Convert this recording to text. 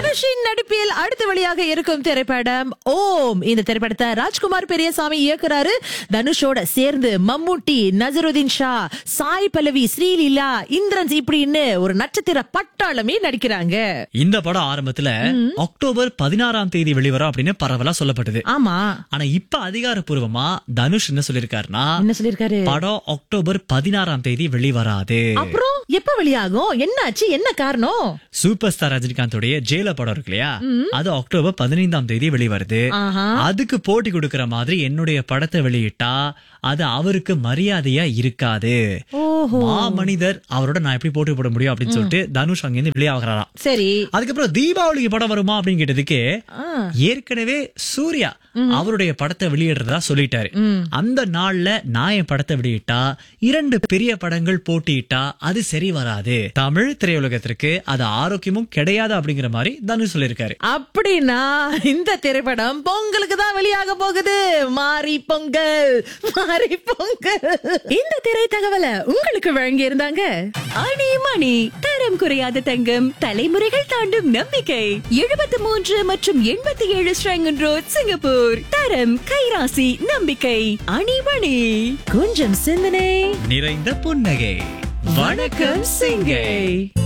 தனுஷின் நடிப்பில் அடுத்த வழியாக இருக்கும் திரைப்படம் ஓம் இந்த திரைப்படத்தை ராஜ்குமார் பெரியசாமி இயக்குறாரு தனுஷோட சேர்ந்து மம்முட்டி நசருதீன் ஷா சாய் பல்லவி ஸ்ரீலீலா இந்திரன்ஸ் இப்படின்னு ஒரு நட்சத்திர பட்டாளமே நடிக்கிறாங்க இந்த படம் ஆரம்பத்துல அக்டோபர் பதினாறாம் தேதி வெளிவரும் அப்படின்னு பரவலா சொல்லப்பட்டது ஆமா ஆனா இப்ப அதிகாரப்பூர்வமா தனுஷ் என்ன சொல்லிருக்காருன்னா என்ன சொல்லிருக்காரு படம் அக்டோபர் பதினாறாம் தேதி வெளிவராது அப்புறம் எப்ப வெளியாகும் என்னாச்சு என்ன காரணம் சூப்பர் ஸ்டார் ரஜினிகாந்தோடைய ஜெயில படம் இருக்கு இல்லையா அது அக்டோபர் பதினைந்தாம் தேதி வெளிவருது ஆஹா. அதுக்கு போட்டி கொடுக்கிற மாதிரி என்னுடைய படத்தை வெளியிட்டா அது அவருக்கு மரியாதையா இருக்காது ஓஹோ மாமனிதர் அவரோட நான் எப்படி போட்டி போட முடியும் அப்படின்னு சொல்லிட்டு தனுஷ் அங்கிருந்து வெளியாகிறாராம் சரி அதுக்கப்புறம் தீபாவளிக்கு படம் வருமா அப்படின்னு கேட்டதுக்கு ஆ. ஏற்கனவே சூர்யா அவருடைய படத்தை வெளியிடுறதா சொல்லிட்டாரு அந்த நாள்ல நான் என் படத்தை வெளியிட்டா இரண்டு பெரிய படங்கள் போட்டியிட்டா அது சரி வராது தமிழ் திரையுலகத்திற்கு அது ஆரோக்கியமும் கிடையாது அப்படிங்கிற மாதிரி தனுஷ் சொல்லியிருக்காரு அப்படின்னா இந்த திரைப்படம் பொங்கலுக்கு தான் வெளியாக போகுது மாரி பொங்கல் மாரி பொங்கல் இந்த திரை தகவலை உங்களுக்கு வழங்கி இருந்தாங்க அணி மணி தரம் குறையாத தங்கம் தலைமுறைகள் தாண்டும் நம்பிக்கை எழுபத்தி மூன்று மற்றும் எண்பத்தி ஏழு ஸ்ரங்கன் ரோட் சிங்கப்பூர் தரம் கைராசி நம்பிக்கை அணிமணி கொஞ்சம் சிந்தனை நிறைந்த புன்னகை வணக்கம் சிங்கை